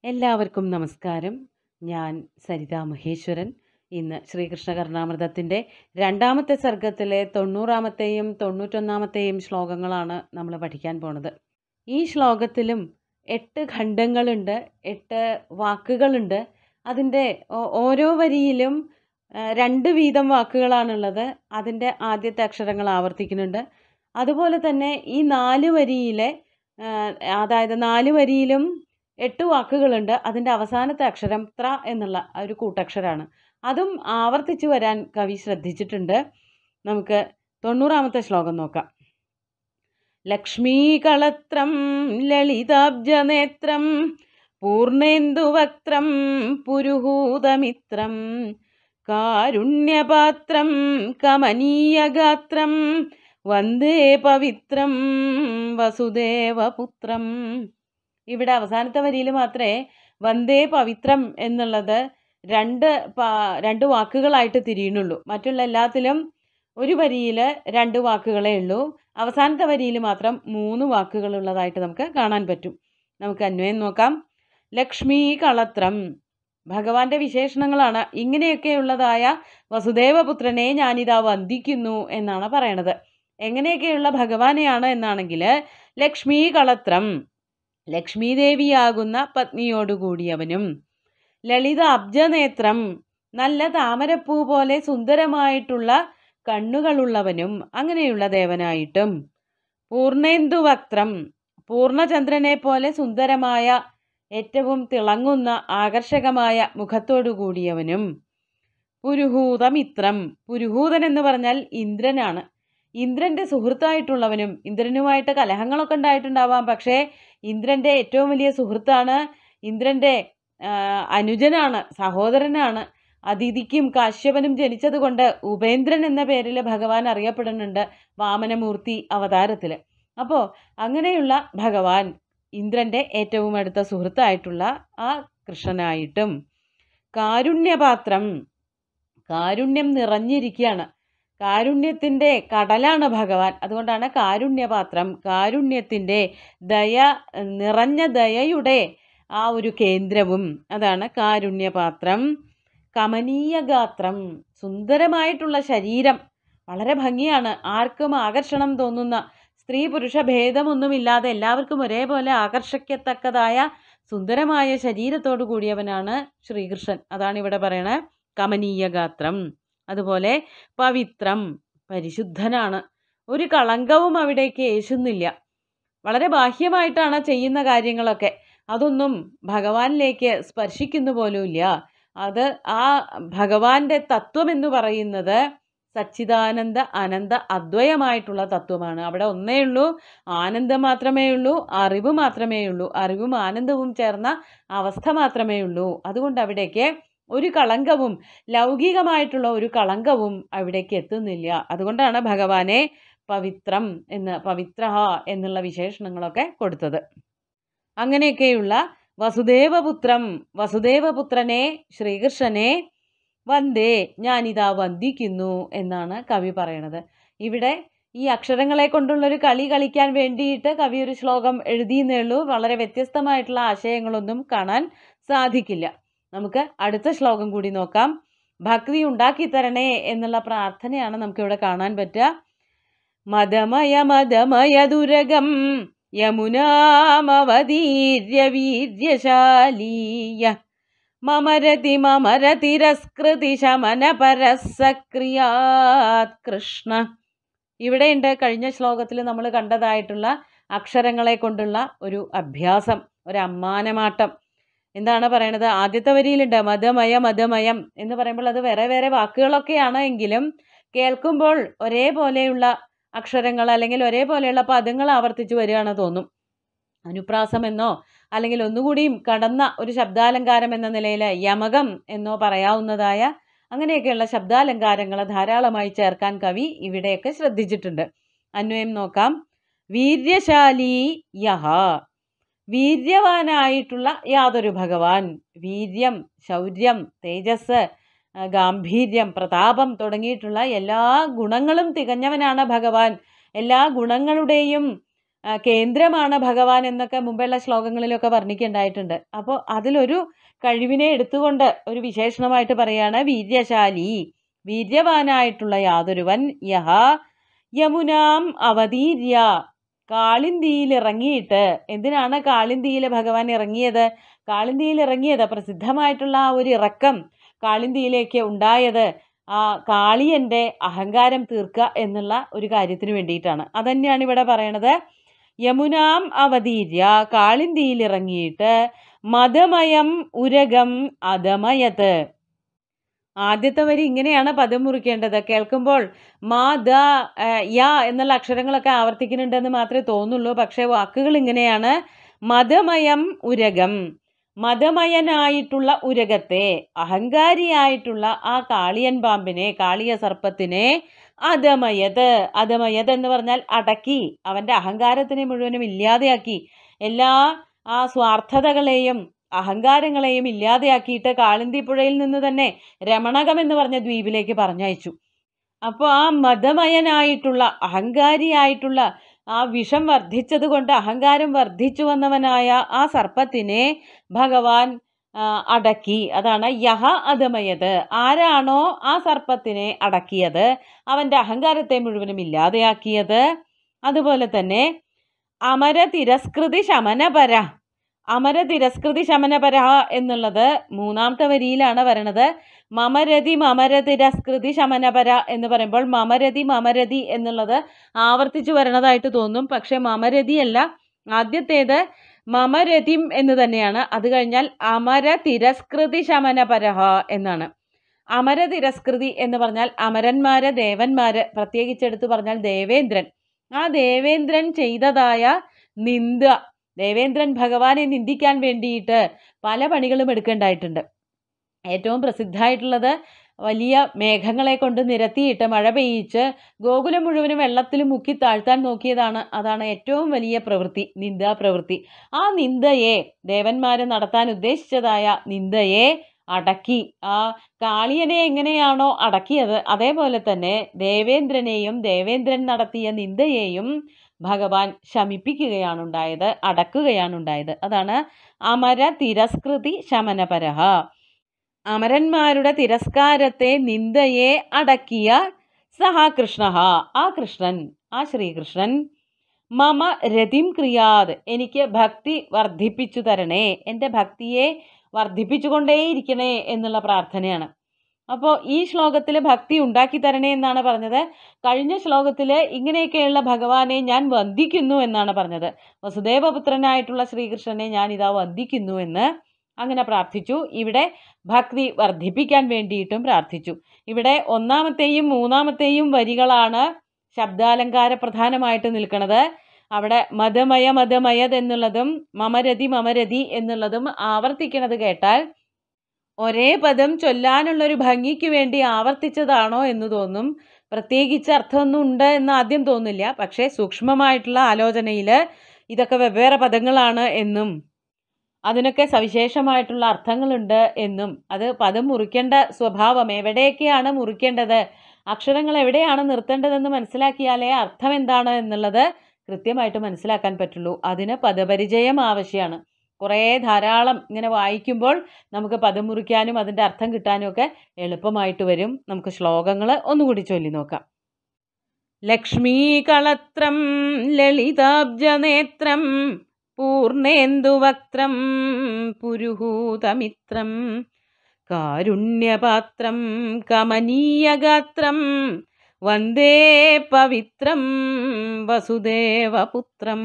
എല്ലാവർക്കും നമസ്കാരം ഞാൻ സരിത മഹേശ്വരൻ ഇന്ന് ശ്രീകൃഷ്ണ കർണാമൃതത്തിൻ്റെ രണ്ടാമത്തെ സർഗത്തിലെ തൊണ്ണൂറാമത്തെയും തൊണ്ണൂറ്റൊന്നാമത്തെയും ശ്ലോകങ്ങളാണ് നമ്മൾ പഠിക്കാൻ പോണത് ഈ ശ്ലോകത്തിലും എട്ട് ഖണ്ഡങ്ങളുണ്ട് എട്ട് വാക്കുകളുണ്ട് അതിൻ്റെ ഓ- ഓരോ വരിയിലും ആ, രണ്ട് വീതം വാക്കുകളാണുള്ളത് അതിൻ്റെ ആദ്യത്തെ അക്ഷരങ്ങൾ ആവർത്തിക്കുന്നുണ്ട് അതുപോലെ തന്നെ ഈ നാല് വരിയിലെ ആ, അതായത് നാല് വരിയിലും എട്ട് വാക്കുകളുണ്ട് അതിൻ്റെ അവസാനത്തെ അക്ഷരം ത്ര എന്നുള്ള ആ ഒരു കൂട്ടക്ഷരമാണ് അതും ആവർത്തിച്ചു വരാൻ കവി ശ്രദ്ധിച്ചിട്ടുണ്ട് നമുക്ക് തൊണ്ണൂറാമത്തെ ശ്ലോകം നോക്കാം ലക്ഷ്മീകളത്രം ലളിതാബ്ജനേത്രം പൂർണേന്ദുവക്ത്രം പുരുഹൂതമിത്രം കാരുണ്യപാത്രം കമനീയഗാത്രം വന്ദേ പവിത്രം വസുദേവപുത്രം ഇവിടെ അവസാനത്തെ വരിയിൽ മാത്രമേ വന്ദേ പവിത്രം എന്നുള്ളത് രണ്ട് പാ- രണ്ട് വാക്കുകളായിട്ട് തിരിയുന്നുള്ളൂ മറ്റുള്ള എല്ലാത്തിലും ഒരു വരിയിൽ രണ്ട് വാക്കുകളേ ഉള്ളൂ അവസാനത്തെ വരിയിൽ മാത്രം മൂന്ന് വാക്കുകളുള്ളതായിട്ട് നമുക്ക് കാണാൻ പറ്റും നമുക്ക് അന്വയം നോക്കാം ലക്ഷ്മി കളത്രം ഭഗവാന്റെ വിശേഷണങ്ങളാണ് ഇങ്ങനെയൊക്കെയുള്ളതായ വസുദേവപുത്രനെ ഞാനിതാ വന്ദിക്കുന്നു എന്നാണ് പറയണത് എങ്ങനെയൊക്കെയുള്ള ഭഗവാനെയാണ് എന്നാണെങ്കിൽ ലക്ഷ്മി കളത്രം ലക്ഷ്മി ദേവിയാകുന്ന പത്നിയോടുകൂടിയവനും ലളിത അബ്ജനേത്രം നല്ല താമരപ്പൂ പോലെ സുന്ദരമായിട്ടുള്ള കണ്ണുകളുള്ളവനും അങ്ങനെയുള്ള ദേവനായിട്ടും പൂർണേന്ദുവക്ത്രം പൂർണ്ണചന്ദ്രനെ പോലെ സുന്ദരമായ ഏറ്റവും തിളങ്ങുന്ന ആകർഷകമായ മുഖത്തോടു കൂടിയവനും പുരുഹൂതമിത്രം പുരുഹൂതൻ എന്ന് പറഞ്ഞാൽ ഇന്ദ്രനാണ് ഇന്ദ്രന്റെ സുഹൃത്തായിട്ടുള്ളവനും ഇന്ദ്രനുമായിട്ട് കലഹങ്ങളൊക്കെ ഉണ്ടായിട്ടുണ്ടാവാം പക്ഷേ ഇന്ദ്രന്റെ ഏറ്റവും വലിയ സുഹൃത്താണ് ഇന്ദ്രന്റെ ആ, അനുജനാണ് സഹോദരനാണ് അതിഥിക്കും കാശ്യപനും ജനിച്ചതുകൊണ്ട് ഉപേന്ദ്രൻ എന്ന പേരിൽ ഭഗവാൻ അറിയപ്പെടുന്നുണ്ട് വാമനമൂർത്തി അവതാരത്തിൽ അപ്പോൾ അങ്ങനെയുള്ള ഭഗവാൻ ഇന്ദ്രന്റെ ഏറ്റവും അടുത്ത സുഹൃത്തായിട്ടുള്ള ആ കൃഷ്ണനായിട്ടും കാരുണ്യപാത്രം കാരുണ്യം നിറഞ്ഞിരിക്കുകയാണ് കാരുണ്യത്തിൻ്റെ കടലാണ് ഭഗവാൻ അതുകൊണ്ടാണ് കാരുണ്യപാത്രം കാരുണ്യത്തിൻ്റെ ദയ നിറഞ്ഞ ദയയുടെ ആ ഒരു കേന്ദ്രവും അതാണ് കാരുണ്യപാത്രം കമനീയ ഗാത്രം സുന്ദരമായിട്ടുള്ള ശരീരം വളരെ ഭംഗിയാണ് ആർക്കും ആകർഷണം തോന്നുന്ന സ്ത്രീ പുരുഷ ഭേദമൊന്നുമില്ലാതെ എല്ലാവർക്കും ഒരേപോലെ ആകർഷിക്കത്തക്കതായ സുന്ദരമായ ശരീരത്തോടു കൂടിയവനാണ് ശ്രീകൃഷ്ണൻ അതാണ് ഇവിടെ പറയണേ കമനീയ ഗാത്രം അതുപോലെ പവിത്രം പരിശുദ്ധനാണ് ഒരു കളങ്കവും അവിടേക്ക് യേശുന്നില്ല വളരെ ബാഹ്യമായിട്ടാണ് ചെയ്യുന്ന കാര്യങ്ങളൊക്കെ അതൊന്നും ഭഗവാനിലേക്ക് സ്പർശിക്കുന്നു പോലുമില്ല അത് ആ ഭഗവാന്റെ തത്വം എന്ന് പറയുന്നത് സച്ചിദാനന്ദ അനന്ത അദ്വയമായിട്ടുള്ള തത്വമാണ് അവിടെ ഒന്നേ ഉള്ളൂ ആനന്ദം മാത്രമേ ഉള്ളൂ അറിവ് മാത്രമേ ഉള്ളൂ അറിവും ആനന്ദവും ചേർന്ന അവസ്ഥ മാത്രമേ ഉള്ളൂ അതുകൊണ്ട് അവിടേക്ക് ഒരു കളങ്കവും ലൗകികമായിട്ടുള്ള ഒരു കളങ്കവും അവിടേക്ക് എത്തുന്നില്ല അതുകൊണ്ടാണ് ഭഗവാനെ പവിത്രം എന്ന് പവിത്ര എന്നുള്ള വിശേഷണങ്ങളൊക്കെ കൊടുത്തത് അങ്ങനെയൊക്കെയുള്ള വസുദേവപുത്രം വസുദേവപുത്രനെ ശ്രീകൃഷ്ണനെ വന്ദേ ഞാനിതാ വന്ദിക്കുന്നു എന്നാണ് കവി പറയണത് ഇവിടെ ഈ അക്ഷരങ്ങളെ കൊണ്ടുള്ളൊരു കളി കളിക്കാൻ വേണ്ടിയിട്ട് കവി ഒരു ശ്ലോകം എഴുതിയെന്നേ ഉള്ളൂ വളരെ വ്യത്യസ്തമായിട്ടുള്ള ആശയങ്ങളൊന്നും കാണാൻ സാധിക്കില്ല നമുക്ക് അടുത്ത ശ്ലോകം കൂടി നോക്കാം ഭക്തി ഉണ്ടാക്കി തരണേ എന്നുള്ള പ്രാർത്ഥനയാണ് നമുക്കിവിടെ കാണാൻ പറ്റുക മദമയ മദമയ ദുരകം യമുനാമവതീര്യ വീര്യശാലീയ മമരതി മമരതിരസ്കൃതി ശമന പരസക്രിയാത് കൃഷ്ണ ഇവിടെയുണ്ട് കഴിഞ്ഞ ശ്ലോകത്തിൽ നമ്മൾ കണ്ടതായിട്ടുള്ള അക്ഷരങ്ങളെ കൊണ്ടുള്ള ഒരു അഭ്യാസം ഒരു അമ്മാനമാട്ടം എന്താണ് പറയണത് ആദ്യത്തെ വരിയിലുണ്ട് മതമയ മതമയം എന്ന് പറയുമ്പോൾ അത് വേറെ വേറെ വാക്കുകളൊക്കെയാണ് എങ്കിലും കേൾക്കുമ്പോൾ ഒരേപോലെയുള്ള അക്ഷരങ്ങൾ അല്ലെങ്കിൽ ഒരേപോലെയുള്ള പദങ്ങൾ ആവർത്തിച്ച് വരികയാണ് തോന്നും അനുപ്രാസം എന്നോ അല്ലെങ്കിൽ ഒന്നുകൂടിയും കടന്ന ഒരു ശബ്ദാലങ്കാരം എന്ന നിലയിൽ യമകം എന്നോ പറയാവുന്നതായ അങ്ങനെയൊക്കെയുള്ള ശബ്ദാലങ്കാരങ്ങൾ ധാരാളമായി ചേർക്കാൻ കവി ഇവിടെയൊക്കെ ശ്രദ്ധിച്ചിട്ടുണ്ട് അന്വയം നോക്കാം വീര്യശാലി യഹ വീര്യവാനായിട്ടുള്ള യാതൊരു ഭഗവാൻ വീര്യം ശൗര്യം തേജസ് ആ, ഗാംഭീര്യം പ്രതാപം തുടങ്ങിയിട്ടുള്ള എല്ലാ ഗുണങ്ങളും തികഞ്ഞവനാണ് ഭഗവാൻ എല്ലാ ഗുണങ്ങളുടെയും ആ, കേന്ദ്രമാണ് ഭഗവാൻ എന്നൊക്കെ മുമ്പുള്ള ശ്ലോകങ്ങളിലൊക്കെ വർണ്ണിക്കുണ്ടായിട്ടുണ്ട് അപ്പോൾ അതിലൊരു കഴിവിനെ എടുത്തുകൊണ്ട് ഒരു വിശേഷണമായിട്ട് പറയാണ് വീര്യശാലി വീര്യവാനായിട്ടുള്ള യാതൊരുവൻ യഹ യമുനാം അവതീര്യ കാളിന്തിയിൽ ഇറങ്ങിയിട്ട് എന്തിനാണ് കാളിന്തിയിൽ ഭഗവാൻ ഇറങ്ങിയത് കാളിന്തിയിൽ ഇറങ്ങിയത് പ്രസിദ്ധമായിട്ടുള്ള ആ ഒരു ഇറക്കം കാളിന്തിയിലേക്ക് ഉണ്ടായത് ആ കാളിയൻ്റെ അഹങ്കാരം തീർക്കുക എന്നുള്ള ഒരു കാര്യത്തിന് വേണ്ടിയിട്ടാണ് അതന്നെയാണ് ഇവിടെ പറയണത് യമുനാം അവതീര്യ കാളിന്തിയിൽ ഇറങ്ങിയിട്ട് മതമയം ഉരകം അധമയത് ആദ്യത്തെ വരി ഇങ്ങനെയാണ് പദം മുറിക്കേണ്ടത് കേൾക്കുമ്പോൾ മാ ദ ആ, യ എന്നുള്ള അക്ഷരങ്ങളൊക്കെ ആവർത്തിക്കുന്നുണ്ടെന്ന് മാത്രമേ തോന്നുള്ളൂ പക്ഷേ വാക്കുകൾ ഇങ്ങനെയാണ് മതമയം ഉരകം മതമയനായിട്ടുള്ള ഉരകത്തെ അഹങ്കാരിയായിട്ടുള്ള ആ കാളിയൻ പാമ്പിനെ കാളിയ സർപ്പത്തിനെ അധമയത് അധമയത് എന്ന് പറഞ്ഞാൽ അടക്കി അവൻ്റെ അഹങ്കാരത്തിനെ മുഴുവനും ഇല്ലാതെയാക്കി എല്ലാ ആ സ്വാർത്ഥതകളെയും അഹങ്കാരങ്ങളെയും ഇല്ലാതെയാക്കിയിട്ട് കാളിന്തിപ്പുഴയിൽ നിന്ന് തന്നെ രമണകം എന്ന് പറഞ്ഞ ദ്വീപിലേക്ക് പറഞ്ഞയച്ചു അപ്പോൾ ആ മതമയനായിട്ടുള്ള അഹങ്കാരിയായിട്ടുള്ള ആ വിഷം വർദ്ധിച്ചത് കൊണ്ട് അഹങ്കാരം വർദ്ധിച്ചു വന്നവനായ ആ സർപ്പത്തിനെ ഭഗവാൻ ആ, അടക്കി അതാണ് യഹ അധമയത് ആരാണോ ആ സർപ്പത്തിനെ അടക്കിയത് അവൻ്റെ അഹങ്കാരത്തെ മുഴുവനും ഇല്ലാതെയാക്കിയത് അതുപോലെ തന്നെ അമര തിരസ്കൃതി ശമനപര അമര തിരസ്കൃതി ശമനപര എന്നുള്ളത് മൂന്നാമത്തെ വരിയിലാണ് വരണത് മമരതി മമര തിരസ്കൃതി ശമനപര എന്ന് പറയുമ്പോൾ മമരതി മമരതി എന്നുള്ളത് ആവർത്തിച്ചു വരണതായിട്ട് തോന്നും പക്ഷേ മമരതി അല്ല ആദ്യത്തേത് മമരതിം എന്ന് തന്നെയാണ് അത് കഴിഞ്ഞാൽ അമര തിരസ്കൃതി ശമനപരഹ എന്നാണ് അമര തിരസ്കൃതി എന്ന് പറഞ്ഞാൽ അമരന്മാര് ദേവന്മാര് പ്രത്യേകിച്ചെടുത്ത് പറഞ്ഞാൽ ദേവേന്ദ്രൻ ആ ദേവേന്ദ്രൻ ചെയ്തതായ നിന്ദ ദേവേന്ദ്രൻ ഭഗവാനെ നിന്ദിക്കാൻ വേണ്ടിയിട്ട് പല പണികളും എടുക്കേണ്ടായിട്ടുണ്ട് ഏറ്റവും പ്രസിദ്ധമായിട്ടുള്ളത് വലിയ മേഘങ്ങളെ കൊണ്ട് നിരത്തിയിട്ട് മഴ പെയ്യിച്ച് ഗോകുലം മുഴുവനും വെള്ളത്തിൽ മുക്കി താഴ്ത്താൻ നോക്കിയതാണ് അതാണ് ഏറ്റവും വലിയ പ്രവൃത്തി നിന്ദാ പ്രവൃത്തി ആ നിന്ദയെ ദേവന്മാർ നടത്താൻ ഉദ്ദേശിച്ചതായ നിന്ദയെ അടക്കി ആ കാളിയനെ എങ്ങനെയാണോ അടക്കിയത് അതേപോലെ തന്നെ ദേവേന്ദ്രനെയും ദേവേന്ദ്രൻ നടത്തിയ നിന്ദയെയും ഭഗവാൻ ശമിപ്പിക്കുകയാണ് ഉണ്ടായത് അടക്കുകയാണ് ഉണ്ടായത് അതാണ് അമര തിരസ്കൃതി ശമനപരഹ അമരന്മാരുടെ തിരസ്കാരത്തെ നിന്ദയെ അടക്കിയ സഹ കൃഷ്ണ ആ കൃഷ്ണൻ ആ ശ്രീകൃഷ്ണൻ മമ രതിം ക്രിയാത് എനിക്ക് ഭക്തി വർദ്ധിപ്പിച്ചു തരണേ എൻ്റെ ഭക്തിയെ വർദ്ധിപ്പിച്ചുകൊണ്ടേയിരിക്കണേ എന്നുള്ള പ്രാർത്ഥനയാണ് അപ്പോൾ ഈ ശ്ലോകത്തിൽ ഭക്തി ഉണ്ടാക്കി തരണേ എന്നാണ് പറഞ്ഞത് കഴിഞ്ഞ ശ്ലോകത്തിൽ ഇങ്ങനെയൊക്കെയുള്ള ഭഗവാനെ ഞാൻ വന്ദിക്കുന്നു എന്നാണ് പറഞ്ഞത് വസുദേവപുത്രനായിട്ടുള്ള ശ്രീകൃഷ്ണനെ ഞാൻ ഇതാ വന്ദിക്കുന്നു എന്ന് അങ്ങനെ പ്രാർത്ഥിച്ചു ഇവിടെ ഭക്തി വർദ്ധിപ്പിക്കാൻ വേണ്ടിയിട്ടും പ്രാർത്ഥിച്ചു ഇവിടെ ഒന്നാമത്തെയും മൂന്നാമത്തെയും വരികളാണ് ശബ്ദാലങ്കാര പ്രധാനമായിട്ട് നിൽക്കുന്നത് അവിടെ മതമയ മതമയത് എന്നുള്ളതും മമരതി മമരതി എന്നുള്ളതും ആവർത്തിക്കണത് കേട്ടാൽ ഒരേ പദം ചൊല്ലാനുള്ളൊരു ഭംഗിക്ക് വേണ്ടി ആവർത്തിച്ചതാണോ എന്ന് തോന്നും പ്രത്യേകിച്ച് അർത്ഥമൊന്നും ഉണ്ട് എന്ന് ആദ്യം തോന്നില്ല പക്ഷേ സൂക്ഷ്മമായിട്ടുള്ള ആലോചനയിൽ ഇതൊക്കെ വെവ്വേറെ പദങ്ങളാണ് എന്നും അതിനൊക്കെ സവിശേഷമായിട്ടുള്ള അർത്ഥങ്ങളുണ്ട് എന്നും അത് പദം മുറിക്കേണ്ട സ്വഭാവം എവിടെയൊക്കെയാണ് മുറിക്കേണ്ടത് അക്ഷരങ്ങൾ എവിടെയാണ് നിർത്തേണ്ടതെന്ന് മനസ്സിലാക്കിയാലേ അർത്ഥം എന്താണ് എന്നുള്ളത് കൃത്യമായിട്ട് മനസ്സിലാക്കാൻ പറ്റുള്ളൂ അതിന് പദപരിചയം ആവശ്യമാണ് കുറേ ധാരാളം ഇങ്ങനെ വായിക്കുമ്പോൾ നമുക്ക് പദം മുറിക്കാനും അതിൻ്റെ അർത്ഥം കിട്ടാനും ഒക്കെ എളുപ്പമായിട്ട് വരും നമുക്ക് ശ്ലോകങ്ങൾ ഒന്നുകൂടി ചൊല്ലി നോക്കാം ലക്ഷ്മീകളത്രം ലളിതാബ്ജനേത്രം പൂർണേന്ദുവക്ത്രം പുരുഹൂതമിത്രം കാരുണ്യപാത്രം കമനീയഗാത്രം വന്ദേ പവിത്രം വസുദേവപുത്രം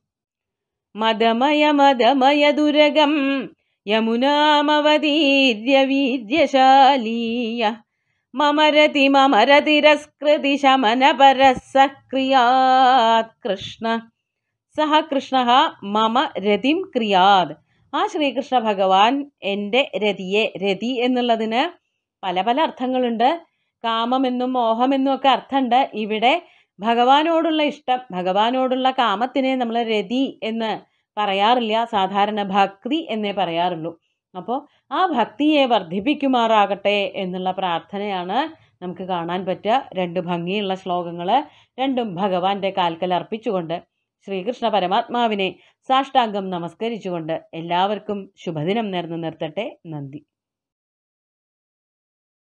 മദമയ മദമയ ദുരഗം യമുനാമവതീര്യ വീര്യശാലീയ മമരതി മമരതിരസ്കൃതി ശമനപരസക്രിയാത് കൃഷ്ണ സഹ കൃഷ്ണ മമ രതിം ക്രിയാത് ആ ശ്രീകൃഷ്ണ ഭഗവാൻ എൻ്റെ രതിയെ രതി എന്നുള്ളതിന് പല പല അർത്ഥങ്ങളുണ്ട് കാമമെന്നും മോഹമെന്നും ഒക്കെ അർത്ഥമുണ്ട് ഇവിടെ ഭഗവാനോടുള്ള ഇഷ്ടം ഭഗവാനോടുള്ള കാമത്തിനെ നമ്മൾ രതി എന്ന് പറയാറില്ല സാധാരണ ഭക്തി എന്നേ പറയാറുള്ളൂ അപ്പോൾ ആ ഭക്തിയെ വർദ്ധിപ്പിക്കുമാറാകട്ടെ എന്നുള്ള പ്രാർത്ഥനയാണ് നമുക്ക് കാണാൻ പറ്റുക രണ്ട് ഭംഗിയുള്ള ശ്ലോകങ്ങൾ രണ്ടും ഭഗവാന്റെ കാൽക്കൽ അർപ്പിച്ചുകൊണ്ട് ശ്രീകൃഷ്ണ പരമാത്മാവിനെ സാഷ്ടാംഗം നമസ്കരിച്ചുകൊണ്ട് എല്ലാവർക്കും ശുഭദിനം നേർന്നു നിർത്തട്ടെ നന്ദി